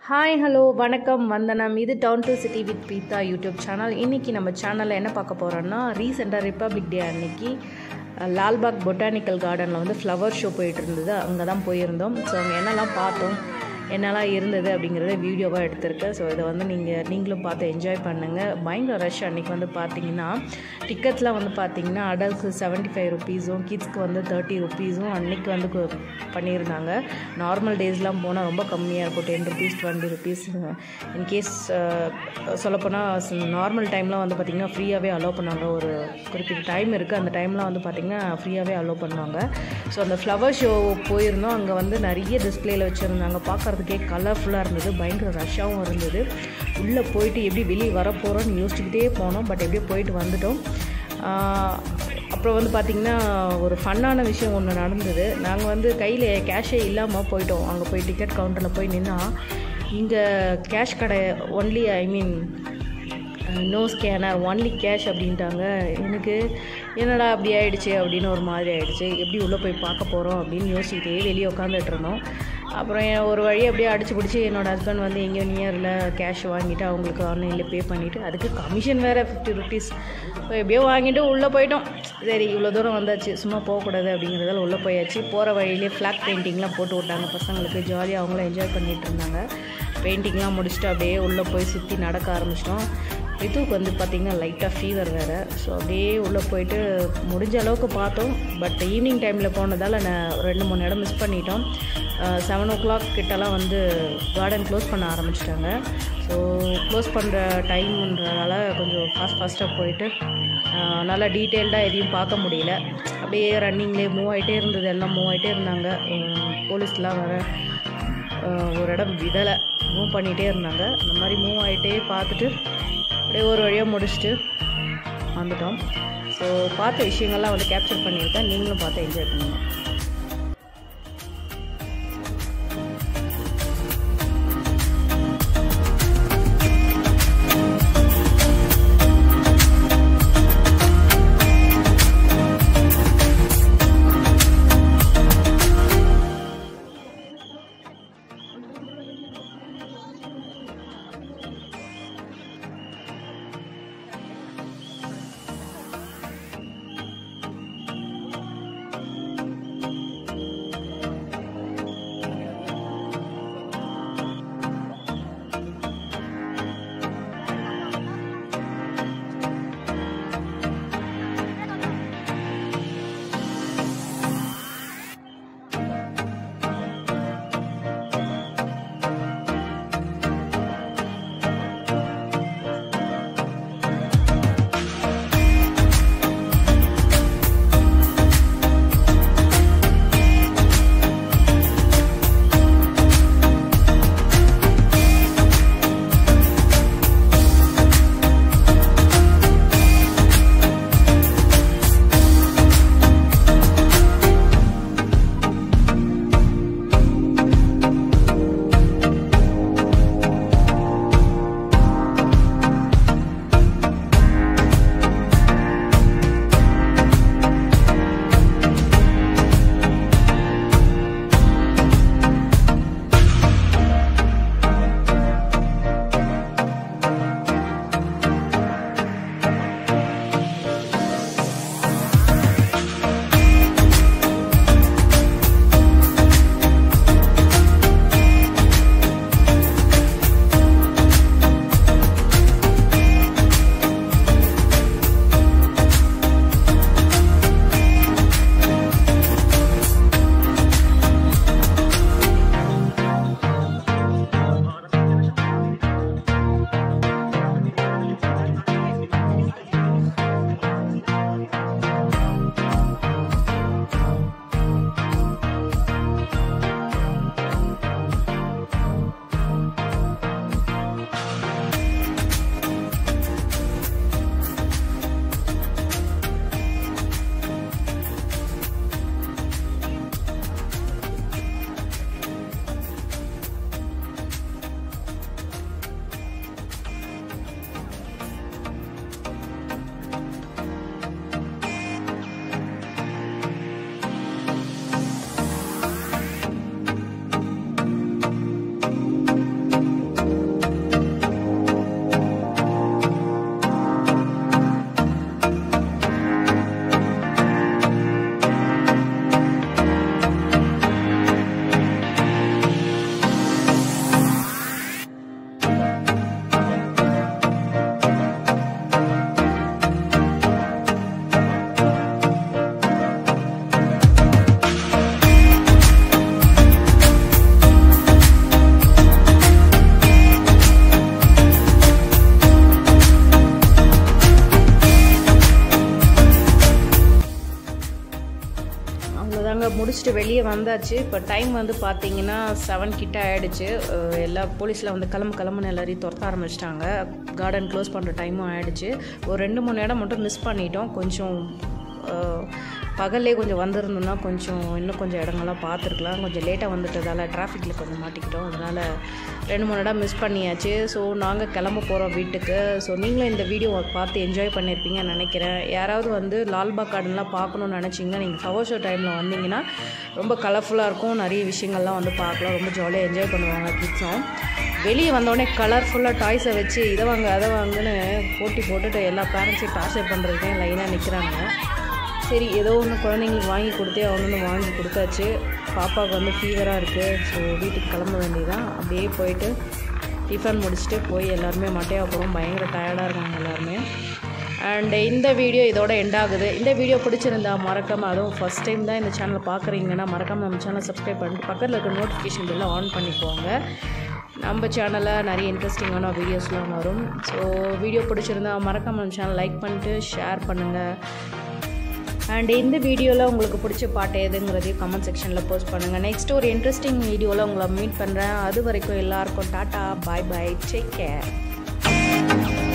hi hello வணக்கம் வந்தனம் இது town to city with Peetha YouTube channel இன்றைக்கி நம்ம சேனலில் என்ன பார்க்க போகிறோன்னா ரீசெண்டாக ரிப்பப்ளிக் டே அன்னைக்கு அஹ், லால்பாக் பொட்டானிக்கல் கார்டனில் வந்து ஃப்ளவர் ஷோ போயிட்டு இருந்தது அங்கே தான் போயிருந்தோம் ஸோ அங்கே என்னெல்லாம் பார்த்தோம் என்னெல்லாம் இருந்தது அப்படிங்கிறத வீடியோவாக எடுத்திருக்கேன் ஸோ இதை வந்து நீங்கள் நீங்களும் பார்த்து என்ஜாய் பண்ணுங்கள் பயங்கர ரஷ் அன்றைக்கி வந்து பார்த்தீங்கன்னா டிக்கெட்லாம் வந்து பார்த்தீங்கன்னா அடல்ட்ஸு செவன்ட்டி ஃபைவ் ருபீஸும் கிட்ஸ்க்கு வந்து தேர்ட்டி ருபீஸும் அன்னைக்கு வந்து கு- பண்ணியிருந்தாங்க நார்மல் டேஸ்லாம் போனால் ரொம்ப கம்மியாக இருக்கும் ten rupees twenty rupees in case சொல்லப்போனால் நார்மல் டைம்லாம் வந்து பார்த்திங்கன்னா ஃப்ரீயாகவே அலோவ் பண்ணுவாங்க ஒரு குறிப்பிட்ட டைம் இருக்குது அந்த டைம்லாம் வந்து பார்த்திங்கன்னா ஃப்ரீயாகவே அலோவ் பண்ணுவாங்க ஸோ அந்த ஃப்ளவர் ஷோ போயிருந்தோம் அங்கே வந்து நிறைய டிஸ்பிளேல வச்சுருந்தாங்க பார்க்குறதுக்கே கலர்ஃபுல்லாக இருந்தது பயங்கர ரஷ்ஷாகவும் இருந்தது உள்ளே போயிட்டு எப்படி வெளியே வர போகிறோன்னு யோசிச்சுக்கிட்டே போனோம் பட் எப்படியோ போயிட்டு வந்துட்டோம் ஆஹ் அப்புறம் வந்து பார்த்திங்கன்னா ஒரு ஃபன்னான விஷயம் ஒன்று நடந்தது நாங்கள் வந்து கையில் கேஷே இல்லாமல் போயிட்டோம் அங்கே போய் டிக்கெட் கவுண்டரில் போய் நின்னா இங்கே கேஷ் கடை only I mean no scanner only cash அப்படின்ட்டாங்க எனக்கு என்னடா அப்படி ஆயிடுச்சு அப்படின்னு ஒரு மாதிரி ஆயிடுச்சு எப்படி உள்ளே போய் பார்க்க போகிறோம் அப்படின்னு யோசிக்கிட்டே வெளியே உட்காந்துட்டு இருந்தோம் அப்புறம் என் ஒரு வழி அப்படியே அடிச்சு பிடிச்சி என்னோட ஹஸ்பண்ட் வந்து எங்கேயோ நியரில் கேஷ் வாங்கிட்டு அவங்களுக்கு ஆன்லைனில் பே பண்ணிவிட்டு அதுக்கு கமிஷன் வேறு ஃபிஃப்டி ருபீஸ் எப்படியோ வாங்கிட்டு உள்ளே போயிட்டோம் சரி இவ்வளோ தூரம் வந்தாச்சு சும்மா போகக்கூடாது அப்படிங்கிறதால உள்ளே போயாச்சு போகிற வழியிலே ஃப்ளாக் பெயிண்டிங்லாம் போட்டு விட்டாங்க பசங்களுக்கு ஜாலியாக அவங்களும் என்ஜாய் பண்ணிகிட்டு இருந்தாங்க பெயிண்டிங்லாம் முடிச்சுட்டு அப்படியே உள்ளே போய் சுற்றி நடக்க ஆரம்பிச்சிட்டோம் ரித்துவுக்கு வந்து பார்த்திங்கன்னா லைட்டாக ஃபீவர் வேறு ஸோ அப்படியே உள்ளே போயிட்டு முடிஞ்ச அளவுக்கு பார்த்தோம் பட் ஈவினிங் டைமில் போனதால் நான் ரெண்டு மூணு இடம் மிஸ் பண்ணிட்டோம் செவன் ஓ கிளாக் கிட்டலாம் வந்து கார்டன் க்ளோஸ் பண்ண ஆரம்பிச்சிட்டாங்க ஸோ க்ளோஸ் பண்ணுற டைம்ன்றதால கொஞ்சம் ஃபாஸ்ட் ஃபாஸ்ட்டாக போயிட்டு ஆஹ், நல்லா டீட்டெயில்டாக எதையும் பார்க்க முடியல அப்படியே ரன்னிங்லேயே மூவ் ஆகிட்டே இருந்தது எல்லாம் மூவ் ஆகிட்டே இருந்தாங்க போலீஸ்லாம் வர ஆஹ் ஒரு இடம் விடலை மூவ் பண்ணிகிட்டே இருந்தாங்க இந்த மாதிரி மூவ் ஆகிட்டே பார்த்துட்டு அப்படியே ஒரு வழியாக முடிச்சுட்டு வந்துட்டோம் ஸோ பார்த்த விஷயங்கள்லாம் வந்து கேப்சர் பண்ணியிருக்கேன் நீங்களும் பார்த்து என்ஜாய் பண்ணுங்கள் முடிச்சுட்டு வெளியே வந்தாச்சு இப்போ டைம் வந்து பார்த்தீங்கன்னா செவன் கிட்ட ஆகிடுச்சு எல்லா போலீஸில் வந்து கிளம்பு கிளம்புன்னு எல்லாரையும் துரத்த ஆரம்பிச்சிட்டாங்க கார்டன் க்ளோஸ் பண்ணுற டைமும் ஆகிடுச்சு ஒரு ரெண்டு மூணு இடம் மட்டும் மிஸ் பண்ணிட்டோம் கொஞ்சம் பகல்லே கொஞ்சம் வந்திருந்தோம்னா கொஞ்சம் இன்னும் கொஞ்சம் இடங்கள்லாம் பார்த்துருக்கலாம் கொஞ்சம் லேட்டாக வந்துட்டதால் டிராஃபிக்கில் கொஞ்சம் மாட்டிக்கிட்டோம் அதனால் ரெண்டு மூணு இடம் மிஸ் பண்ணியாச்சு ஸோ நாங்கள் கிளம்ப போகிறோம் வீட்டுக்கு ஸோ நீங்களும் இந்த வீடியோவை பார்த்து என்ஜாய் பண்ணியிருப்பீங்கன்னு நினைக்கிறேன் யாராவது வந்து லால்பாக் கார்டன்லாம் பார்க்கணுன்னு நினச்சிங்கன்னா நீங்கள் ஃப்ளவர் ஷோ டைமில் வந்தீங்கன்னா ரொம்ப கலர்ஃபுல்லாக இருக்கும் நிறைய விஷயங்கள்லாம் வந்து பார்க்கலாம் ரொம்ப ஜாலியாக என்ஜாய் பண்ணுவாங்க கிட்ஸும் வெளியே வந்தோடனே கலர்ஃபுல்லாக டாய்ஸை வச்சு இதை வாங்க அதை வாங்குன்னு போட்டி போட்டுட்டு எல்லா பேரண்ட்ஸையும் டார்ச்சர் பண்ணுறதுக்கே லைனாக நிற்கிறாங்க சரி ஏதோ ஒன்று குழந்தைங்களுக்கு வாங்கி கொடுத்தே அவனு வாங்கி கொடுத்தாச்சு பாப்பாவுக்கு வந்து ஃபீவராக இருக்குது ஸோ வீட்டுக்கு கிளம்ப வேண்டியதான் அப்படியே போயிட்டு டிஃபன் முடிச்சுட்டு போய் எல்லாருமே மட்டையாக போகிறோம் பயங்கர டயர்டாக இருக்காங்க எல்லாருமே அண்ட் இந்த வீடியோ இதோட எண்ட் ஆகுது இந்த வீடியோ பிடிச்சிருந்தா மறக்காமல் அதுவும் ஃபஸ்ட் டைம் தான் இந்த சேனலை பார்க்குறீங்கன்னா மறக்காமல் நம்ம சேனலை சப்ஸ்கிரைப் பண்ணிட்டு பக்கத்தில் இருக்க நோட்டிஃபிகேஷன் பில்லை ஆன் பண்ணிக்கோங்க நம்ம சேனலில் நிறைய இன்ட்ரெஸ்டிங்கான வீடியோஸ்லாம் வரும் ஸோ வீடியோ பிடிச்சிருந்தா மறக்காமல் நம்ம சேனல் லைக் பண்ணிட்டு ஷேர் பண்ணுங்கள் அண்ட் இந்த வீடியோவில் உங்களுக்கு பிடிச்ச பாட்டு எதுங்கிறதையும் கமெண்ட் செக்ஷனில் போஸ்ட் பண்ணுங்கள் நெக்ஸ்ட் ஒரு இன்ட்ரெஸ்டிங் வீடியோவில் உங்களை மீட் பண்ணுறேன் அது வரைக்கும் எல்லாருக்கும் tata bye bye take care